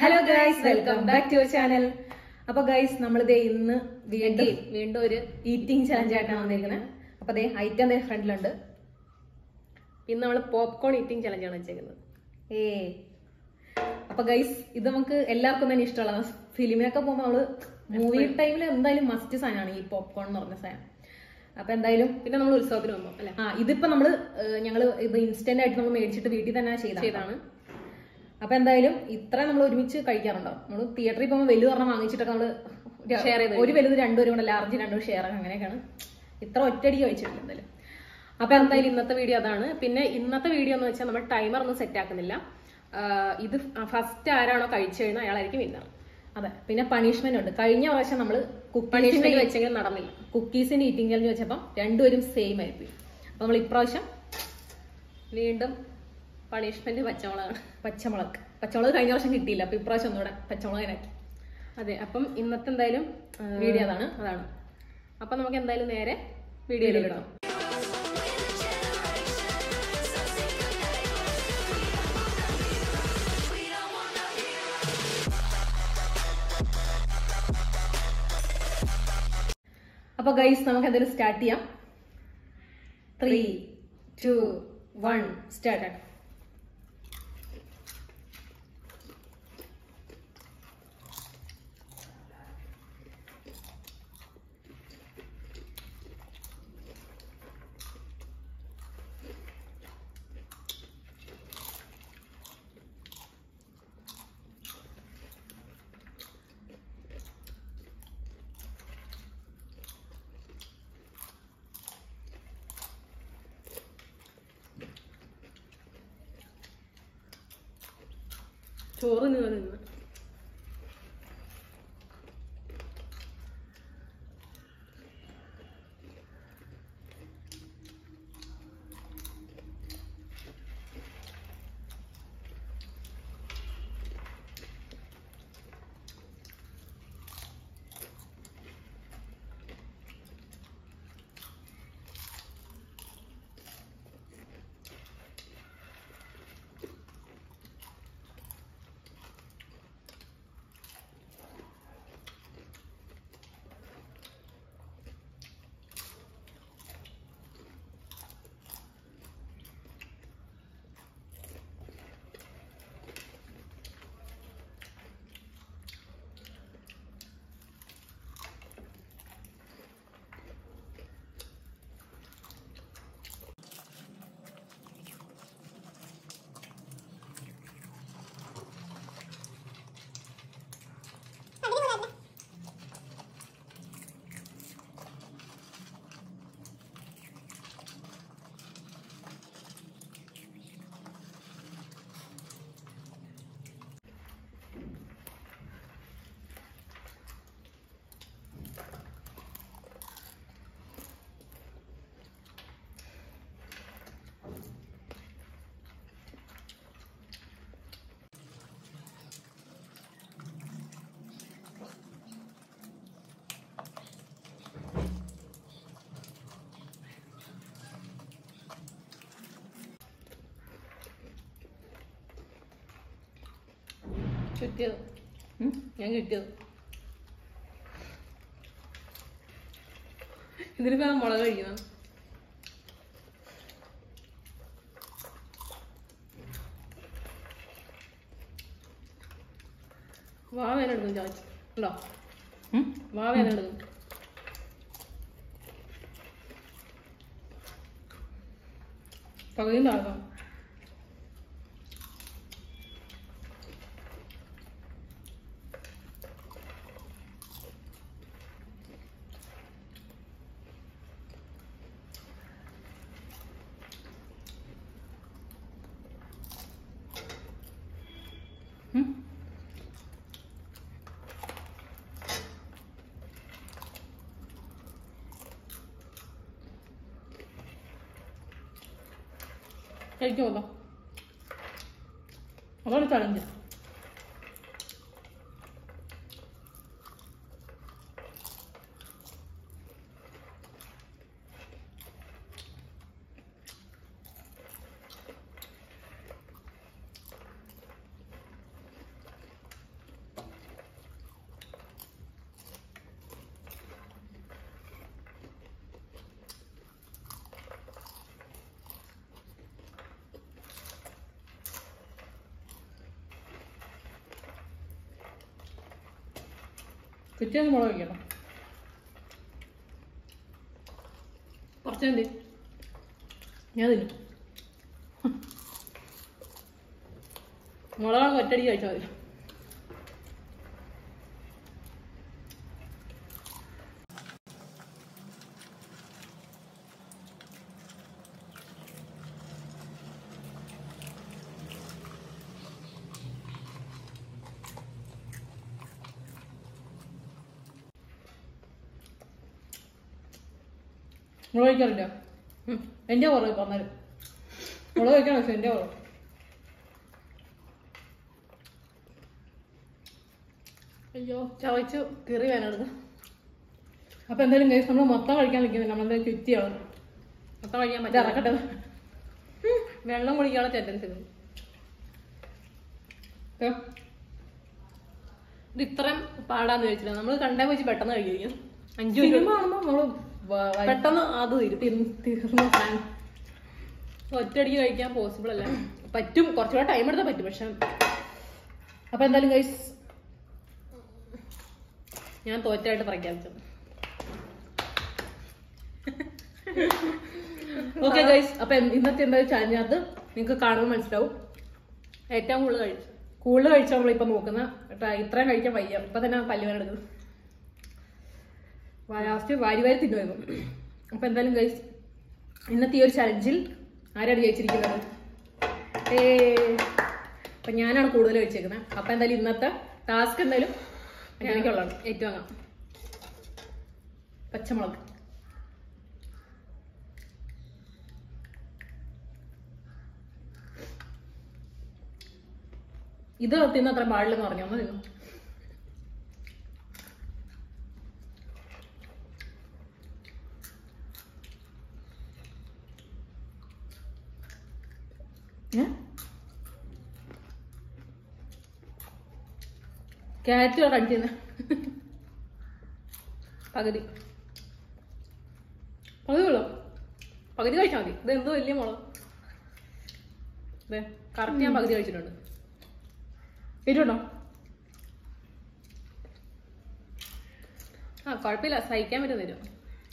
Hello guys welcome back to your channel അപ്പൊ guys നമ്മളിതേ ഇന്ന് വീണ്ടും വീണ്ടും ഒരു ഈറ്റിംഗ് ചലഞ്ച് ആയിട്ടാണ് വന്നിരിക്കുന്നത് അപ്പൊ അതേ ഐറ്റം അതേ ഫ്രണ്ടിലുണ്ട് ഇന്ന് നമ്മൾ പോപ്കോൺ ഈറ്റിംഗ് ചലഞ്ചാണ് വെച്ചേക്കുന്നത് ഏ അപ്പൊ ഗൈസ് ഇത് നമുക്ക് എല്ലാവർക്കും തന്നെ ഇഷ്ടമുള്ള ഫിലിമിനൊക്കെ പോകുമ്പോൾ നമ്മള് മൂവി ടൈമിൽ എന്തായാലും മസ്റ്റ് സാധനമാണ് ഈ പോപ്കോൺ എന്ന് പറഞ്ഞ സാധനം അപ്പൊ എന്തായാലും പിന്നെ നമ്മൾ ഉത്സവത്തിന് വന്നു അല്ലെ ആ ഇതിപ്പോ നമ്മള് ഏഹ്, ഞങ്ങള് ഇത് ഇൻസ്റ്റന്റ് ആയിട്ട് നമ്മൾ മേടിച്ചിട്ട് വീട്ടിൽ തന്നെ ചെയ്തതാണ് ചെയ്താണ് അപ്പൊ എന്തായാലും ഇത്ര നമ്മൾ ഒരുമിച്ച് കഴിക്കാറുണ്ടോ നമ്മൾ തിയേറ്ററിൽ പോകുമ്പോൾ വലുത് പറഞ്ഞാൽ വാങ്ങിച്ചിട്ടൊക്കെ നമ്മള് ര- Share ചെയ്ത് ഒരു വലുത് രണ്ടുപേരും കൂടെ ലാർജ് രണ്ടുപേരും ഷെയർ അങ്ങനെയൊക്കെയാണ് ഇത്ര ഒറ്റയടിക്ക് കഴിച്ചിട്ടില്ല എന്തായാലും അപ്പൊ എന്തായാലും ഇന്നത്തെ വീഡിയോ അതാണ് പിന്നെ ഇന്നത്തെ വീഡിയോ എന്ന് വെച്ചാൽ നമ്മൾ ടൈമർ ഒന്നും സെറ്റ് ആക്കുന്നില്ല ആ, ഇത് ഫസ്റ്റ് ആരാണോ കഴിച്ചു കഴിഞ്ഞാൽ അയാളായിരിക്കും വിന്നർ അതെ പിന്നെ പണിഷ്മെന്റ് ഉണ്ട് കഴിഞ്ഞ പ്രാവശ്യം നമ്മൾ പണിഷ്മെന്റ് കുക്കീസിന്റെ വെച്ചെങ്കിലും നടന്നില്ല കുക്കീസിന്റെ ഈറ്റിംഗ് ചലഞ്ച് വെച്ചപ്പം രണ്ടുപേരും സെയിം ആയിപ്പോയി അപ്പൊ നമ്മൾ ഇപ്രാവശ്യം വീണ്ടും പണിഷ്മെന്റ് പച്ചമുളകാണ് പച്ചമുളക് പച്ചമുളക് കഴിഞ്ഞ പ്രാവശ്യം കിട്ടിയില്ല അപ്പൊ ഇപ്രാവശ്യം ഒന്നുകൂടെ പച്ചമുളകിനാക്കി അതെ അപ്പം ഇന്നത്തെ എന്തായാലും ആ, വീഡിയോ അതാണ് അതാണ് അപ്പൊ നമുക്ക് എന്തായാലും നേരെ വീഡിയോയിലേക്ക് ഇടാം അപ്പൊ ഗൈസ് നമുക്ക് എന്തായാലും സ്റ്റാർട്ട് ചെയ്യാം ത്രീ ടു വൺ സ്റ്റാർട്ട് ചോറ് നിന്ന് നിന്ന് ചുറ്റിയത് ഞാൻ കിട്ടിയത് ഇതിലിപ്പോ ഞാൻ മുളക് കഴിക്കണം വാ വേദന എടുക്കും ചാച്ചി ഉണ്ടോ വാ വേദന എടുക്കും പകുതിയും താഴ്ക്കാം കഴിക്കുമല്ലോ അതാണ് ചലഞ്ച് പിറ്റേന്ന് മുളക് വയ്ക്കണം കുറച്ചെന്ത് ഞാൻ തിന്നു മുളകാണ് ഒറ്റടി കഴിച്ചാൽ മതി മുളക് കഴിക്കാറില്ല ഉം. എന്റെ കുറവ് പറഞ്ഞാലും മുളക് കഴിക്കാൻ പക്ഷെ എന്റെ കുറവ് അയ്യോ ചവച്ചു കീറി വേനെടുക്കും അപ്പൊ എന്തായാലും ഗൈസ് നമ്മൾ മൊത്തം കഴിക്കാൻ നിൽക്കുന്നില്ല നമ്മളെന്തായാലും ചുറ്റിയാണ് മൊത്തം കഴിക്കാൻ ഇത് പറ്റില്ല ഇറക്കട്ടെ വെള്ളം കുടിക്കാനുള്ള ടെൻഡൻസി ഉണ്ട് ഏ? ഇത് ഇത്രയും പാടാന്ന് ചോദിച്ചില്ല നമ്മൾ കണ്ടേ വെച്ച് പെട്ടെന്ന് കഴിക്കും അഞ്ചു മിനിറ്റ് സിനിമ കാണുമ്പോ നമ്മള് വ- വ- പെട്ടെന്ന് അത് തീരും തിന്ന് തീർന്നു സാധനം. ഒറ്റയടിക്ക് കഴിക്കാൻ പോസിബിൾ അല്ല പറ്റും കുറച്ചുകൂടെ ടൈം എടുത്താൽ പറ്റും പക്ഷെ അപ്പൊ എന്തായാലും ഗൈസ് ഞാൻ തോറ്റായിട്ട് പ്രഖ്യാപിച്ചത് ഓക്കെ ഗൈസ് അപ്പൊ എന്ത് ഇന്നത്തെ എന്തായാലും ചാഞ്ഞത് നിങ്ങൾക്ക് കാണുമ്പോൾ മനസ്സിലാവും ഏറ്റവും കൂടുതൽ കഴിച്ചു കൂടുതൽ കഴിച്ചാൽ നമ്മളിപ്പോ നോക്കുന്ന കേട്ടോ ഇത്രയും കഴിക്കാൻ വയ്യ ഇപ്പൊ തന്നെ പല്ലുവേന എടുക്കുന്നത് ലാസ്റ്റ് വാരി വാരി തിന്നുമായിരുന്നു അപ്പൊ എന്തായാലും ഗൈസ് ഇന്നത്തെ ഈ ഒരു ചലഞ്ചിൽ ആരാണ് ജയിച്ചിരിക്കുന്നത് ഏ അപ്പൊ ഞാനാണ് കൂടുതൽ കഴിച്ചേക്കുന്നത് അപ്പൊ എന്തായാലും ഇന്നത്തെ ടാസ്ക് എന്തായാലും എനിക്കുള്ളതാണ് ഏറ്റുവാങ്ങാം പച്ചമുളക് ഇത് തിന്ന അത്ര പാടില്ലെന്ന് പറഞ്ഞു ഒന്ന് തിന്നു ഏ? ക്യാരറ്റ് കടിച്ചിരുന്ന പകുതി പകുതി ഉള്ളോ പകുതി കഴിച്ചാൽ മതി ഇത് എന്തോ വലിയ മുളക് അതെ കറക്റ്റ് ഞാൻ പകുതി കഴിച്ചിട്ടുണ്ട് എരിവുണ്ടോ ആ കുഴപ്പമില്ല സഹിക്കാൻ പറ്റും തരും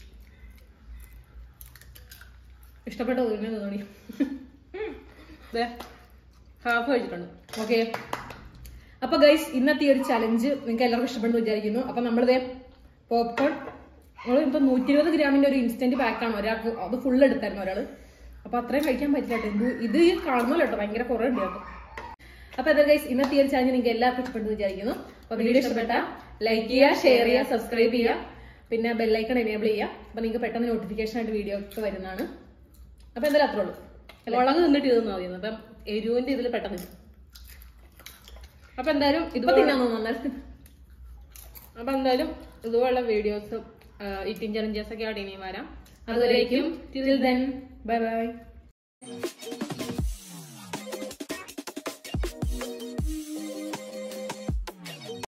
ഇഷ്ടപ്പെട്ട പിന്നെ തോന്നി അതെ ഹാഫ് കഴിച്ചിട്ടുണ്ട് ഓക്കെ അപ്പൊ ഗൈസ് ഇന്നത്തെ ഈ ഒരു ചലഞ്ച് നിങ്ങൾക്ക് എല്ലാവർക്കും ഇഷ്ടപ്പെടുന്നു വിചാരിക്കുന്നു അപ്പൊ നമ്മളിതേ പോപ്കോൺ നമ്മൾ ഇപ്പൊ നൂറ്റി ഇരുപത് ഗ്രാമിന്റെ ഒരു ഇൻസ്റ്റന്റ് പാക്കാണ് ഒരാൾക്ക് അത് ഫുൾ എടുത്തായിരുന്നു ഒരാള് അപ്പൊ അത്രയും കഴിക്കാൻ പറ്റില്ല കേട്ടോ എന്ത് ഇത് ഈ കാണുന്നല്ലോ കേട്ടോ ഭയങ്കര കുറെ ഉണ്ട് കേട്ടോ അപ്പൊ അതെ ഗൈസ് ഇന്നത്തെ ഈ ഒരു ചലഞ്ച് നിങ്ങൾക്ക് എല്ലാവർക്കും ഇഷ്ടപ്പെടുന്നു വിചാരിക്കുന്നു അപ്പൊ വീഡിയോ ഇഷ്ടപ്പെട്ട ലൈക്ക് ചെയ്യുക ഷെയർ ചെയ്യുക സബ്സ്ക്രൈബ് ചെയ്യുക പിന്നെ ബെല്ലൈക്കൺ എനേബിൾ ചെയ്യുക അപ്പൊ നിങ്ങൾക്ക് പെട്ടെന്ന് നോട്ടിഫിക്കേഷൻ ആയിട്ട് വീഡിയോ ഒക്കെ വരുന്നതാണ് അപ്പൊ എന്തായാലും അത്രേ ഉള്ളൂ മുളക് തിന്നിട്ട് ഇത് മതി അപ്പം എരിവിന്റെ ഇതിൽ പെട്ടെന്ന് ഇടും. അപ്പൊ എന്തായാലും ഇപ്പൊ ഇതുപോലെ തിന്നാൻ തോന്നുന്നു അപ്പൊ എന്തായാലും ഇതുപോലുള്ള വീഡിയോസും ഈറ്റിംഗ് ചലഞ്ചസ് ഒക്കെ ആയിട്ട് ഇനിയും വരാം അതുവരേക്കും till then bye bye